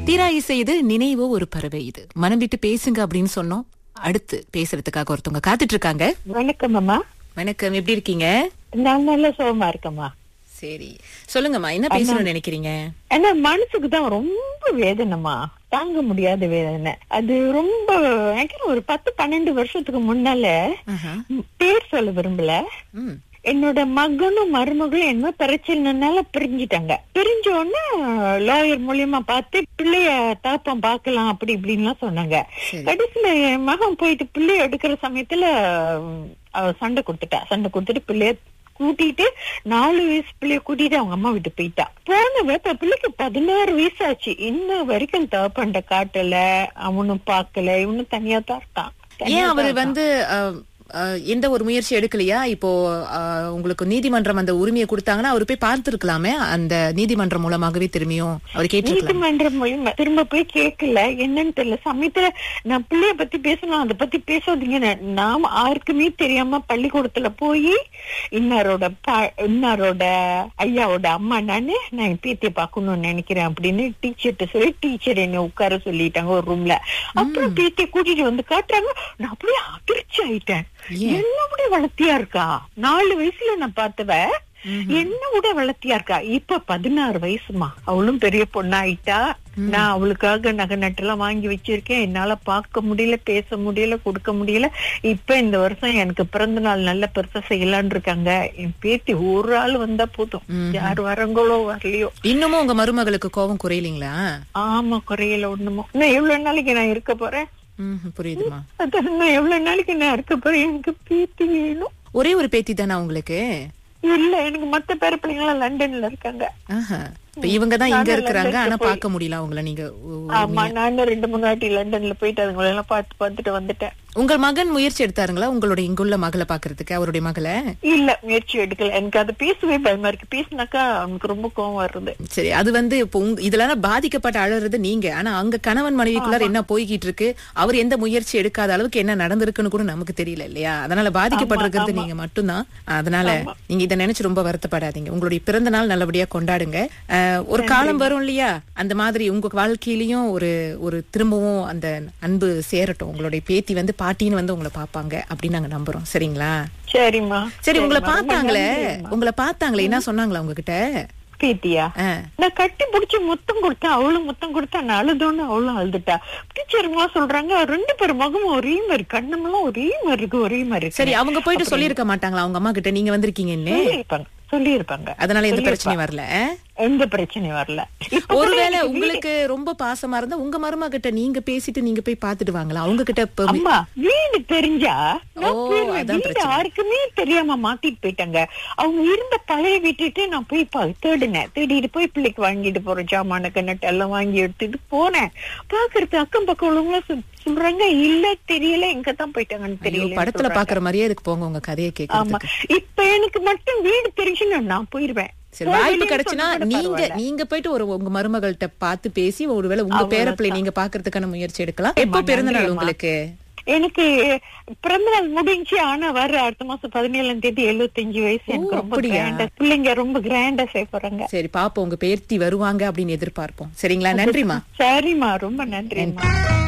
தீரா இசை இது நினைவோ ஒரு பறவை இது மனம் விட்டு பேசுங்க அப்படின்னு சொன்னோம் அடுத்து பேசுறதுக்காக ஒருத்தவங்க காத்துட்டு இருக்காங்க வணக்கம் அம்மா வணக்கம் எப்படி இருக்கீங்க நான் நல்ல சுகமா இருக்கேம்மா சரி சொல்லுங்கம்மா என்ன பேசணும்னு நினைக்கிறீங்க ஆனா மனசுக்கு தான் ரொம்ப வேதனைமா தாங்க முடியாத வேதனை அது ரொம்ப எனக்கு ஒரு பத்து பன்னெண்டு வருஷத்துக்கு முன்னால ஆஹா. பேர் சொல்ல விரும்பல ம். என்னோட மகனும் மருமகளும் என்ன பிரச்சனைனால பிரிஞ்சிட்டாங்க பிரிஞ்ச உடனே லாயர் மூலியமா பார்த்து பிள்ளைய தாப்பம் பார்க்கலாம் அப்படி இப்படின்லாம் சொன்னாங்க சரி. கடைசியில என் மகன் போயிட்டு பிள்ளைய எடுக்கிற சமயத்துல உம், அவ சண்டை கொடுத்துட்டா சண்டை கொடுத்துட்டு பிள்ளைய கூட்டிட்டு நாலு வயசு பிள்ளைய கூட்டிட்டு அவங்க அம்மா வீட்டு போயிட்டா போன வேப்ப பிள்ளைக்கு பதினாறு வயசு ஆச்சு இன்ன வரைக்கும் தகப்பண்ட காட்டல அவனும் பார்க்கல இவனும் தனியா தான் இருக்கான் தனியா ஏன் தான் அவரு இருக்கான். வந்து அஹ், அஹ், எந்த ஒரு முயற்சி எடுக்கலையா இப்போ அஹ், உங்களுக்கு நீதிமன்றம் அந்த உரிமையை கொடுத்தாங்கன்னா அவர் போய் பார்த்திருக்கலாமே அந்த நீதிமன்றம் மூலமாகவே திரும்பியும் அவர் கேட்டிருக்கலாம் நீதிமன்றம் மூலியமா திரும்ப போய் கேட்கல என்னன்னு தெரியல சமயத்துல நான் பிள்ளைய பத்தி பேசணும் அதை பத்தி பேசாதீங்க நான் நாம யாருக்குமே தெரியாம பள்ளிக்கூடத்துல போய் இன்னாரோட பா- இன்னாரோட ஐயாவோட அம்மா நானு நான் என் பேத்திய பாக்கணும்னு நினைக்கிறேன் அப்படின்னு டீச்சர்ட்ட சொல்லி டீச்சர் என்ன உட்கார சொல்லிட்டாங்க ஒரு ரூம்ல அப்புறம் பேத்திய கூட்டிட்டு வந்து காட்டுறாங்க நான் அப்படியே அதிர்ச்சி ஆயிட்டேன் ஏன்? என்ன விட வளர்த்தியா இருக்கா நாலு வயசுல நான் பார்த்தவ என்ன விட வளர்த்தியா இருக்கா இப்ப பதினாறு வயசுமா அவளும் பெரிய பொண்ணாயிட்டா நான் அவளுக்காக நகை நட்டெல்லாம் வாங்கி வச்சிருக்கேன் என்னால பார்க்க முடியல பேச முடியல கொடுக்க முடியல இப்ப இந்த வருஷம் எனக்கு பிறந்த நாள் நல்ல பெருசா செய்யலான்னு இருக்காங்க என் பேத்தி ஒரு ஆள் வந்தா போதும் யார் வரங்களோ வரலையோ இன்னமும் உங்க மருமகளுக்கு கோபம் குறையலீங்களா ஆமா குறையல ஒண்ணுமோ இன்னும் எவ்வளவு நாளைக்கு நான் இருக்க போறேன் ம் புரியுதுமா அதான் இன்னும் எவ்வளவு நாளைக்கு நான் இருக்க போறேன் எனக்கு பேத்தி வேணும் ஒரே ஒரு பேத்தி தானே உங்களுக்கு இல்ல எனக்கு மத்த பேர பிள்ளைங்க எல்லாம் லண்டன்ல இருக்காங்க ஆஹா. இப்ப இவங்க தான் இங்க நானும் இருக்கிறாங்க ஆனா லண்டனுக்கு பார்க்க முடியல அவங்கள நீங்க உ- ஆமா நானும் ரெண்டு மூணு வாட்டி லண்டன்ல போயிட்டு அதுங்களை எல்லாம் பார்த்து பார்த்துட்டு வந்துட்டேன் உங்க மகன் முயற்சி எடுத்தாருங்களா உங்களோட இங்குள்ள மகளை பாக்குறதுக்கு அவருடைய மகளை இல்ல முயற்சி எடுக்கல எனக்கு அது பேசவே பயமா இருக்கு பேசினாக்கா அவனுக்கு ரொம்ப கோவம் வருது சரி அது வந்து இப்போ உங்க இதுல பாதிக்கப்பட்ட அழறது நீங்க ஆனா அங்க கணவன் மனைவிக்குள்ளார என்ன போய்கிட்டு இருக்கு அவர் எந்த முயற்சி எடுக்காத அளவுக்கு என்ன நடந்திருக்குன்னு கூட நமக்கு தெரியல இல்லையா அதனால பாதிக்கப்பட்டிருக்கிறது நீங்க மட்டும்தான் அதனால நீங்க இதை நினைச்சு ரொம்ப வருத்தப்படாதீங்க உங்களுடைய பிறந்த நாள் நல்லபடியா கொண்டாடுங்க அஹ், ஒரு காலம் வரும் இல்லையா அந்த மாதிரி உங்க வாழ்க்கையிலயும் ஒரு ஒரு திரும்பவும் அந்த அன்பு சேரட்டும் உங்களுடைய பேத்தி வந்து பாட்டின்னு வந்து உங்களை பாப்பாங்க அப்படின்னு நாங்க நம்புறோம் சரிங்களா சரிம்மா சரி உங்களை சரிம்மா. ரொம்ப பார்த்தாங்களே நன்றிம்மா. உங்களை பார்த்தாங்களே என்ன சொன்னாங்களா உங்ககிட்ட பேத்தியா ஆ. நான் கட்டி புடிச்சு முத்தம் கொடுத்தேன் அவளும் முத்தம் கொடுத்தா நான் அழுதோன்னு அவளும் அழுதுட்டா டீச்சருமா சொல்றாங்க ரெண்டு பேர் முகமும் ஒரே மாதிரி கண்ணமெல்லாம் ஒரே மாதிரி இருக்கு ஒரே மாதிரி இருக்கு சரி அவங்க போயிட்டு சொல்லியிருக்க மாட்டாங்களா அவங்க அம்மா கிட்ட நீங்க வந்திருக்கீங்கன்னு சொல்லியிருப்பாங்க சொல்லியிருப்பாங்க அதனால எந்த சொல்லியிருப்பா. பிரச்சனையும் வரல எந்த பிரச்சனையும் வரல இப்ப கூட ஒருவேளை எனக்கு வீடு- உங்களுக்கு ரொம்ப பாசமா இருந்தா உங்க மருமக கிட்ட நீங்க பேசிட்டு நீங்க போய் பாத்துட்டு வாங்களா அவங்க கிட்ட permi- அம்மா வீடு தெரிஞ்சா நான் ஓ, போயிருவேன். அதான் வீடு பிரச்சனை. யாருக்குமே தெரியாம மாத்திட்டு போயிட்டாங்க அவங்க இருந்த பழைய வீட்டுட்டு நான் போய் பா- தேடினேன் தேடிட்டு போய் பிள்ளைக்கு வாங்கிட்டு போறேன் ஜாமான கண்ணட்டு எல்லாம் வாங்கி எடுத்துட்டு போனேன் பாக்குறது அக்கம் பக்கம் உள்ளவங்க சொல்- சொல்றாங்க இல்ல தெரியல எங்க தான் போயிட்டாங்கன்னு ஐயோ, தெரியல படத்துல பாக்குற மாதிரியே அதுக்கு போங்க உங்க கதையை ஆமா கேக்குறதுக்கு இப்ப எனக்கு மட்டும் வீடு தெரிஞ்சுன்னா நான் போயிருவேன் சரி வாய்ப்பு போகலைன்னு கிடைச்சுன்னா சொன்னா கூட நீங்க பரவாயில்ல. நீங்க போயிட்டு ஒரு உங்க மருமகள்கிட்ட பார்த்து பேசி ஒருவேளை உங்க பேரப்பிள்ளை நீங்க பாக்குறதுக்கான முயற்சி எடுக்கலாம் எப்ப பிறந்த நாள் உங்களுக்கு எனக்கு பிறந்த நாள் முடிஞ்சு ஆனா வர அடுத்த மாசம் பதினேழாம் தேதி எழுபத்தஞ்சு வயசு எனக்கு ரொம்ப அப்படியா? கிராண்டா பிள்ளைங்க ரொம்ப கிராண்டா செய்ய போறாங்க சரி பாப்போம் உங்க பேர்த்தி வருவாங்க அப்படின்னு எதிர்பார்ப்போம் சரிங்களா நன்றிமா சரிம்மா ரொம்ப நன்றிம்மா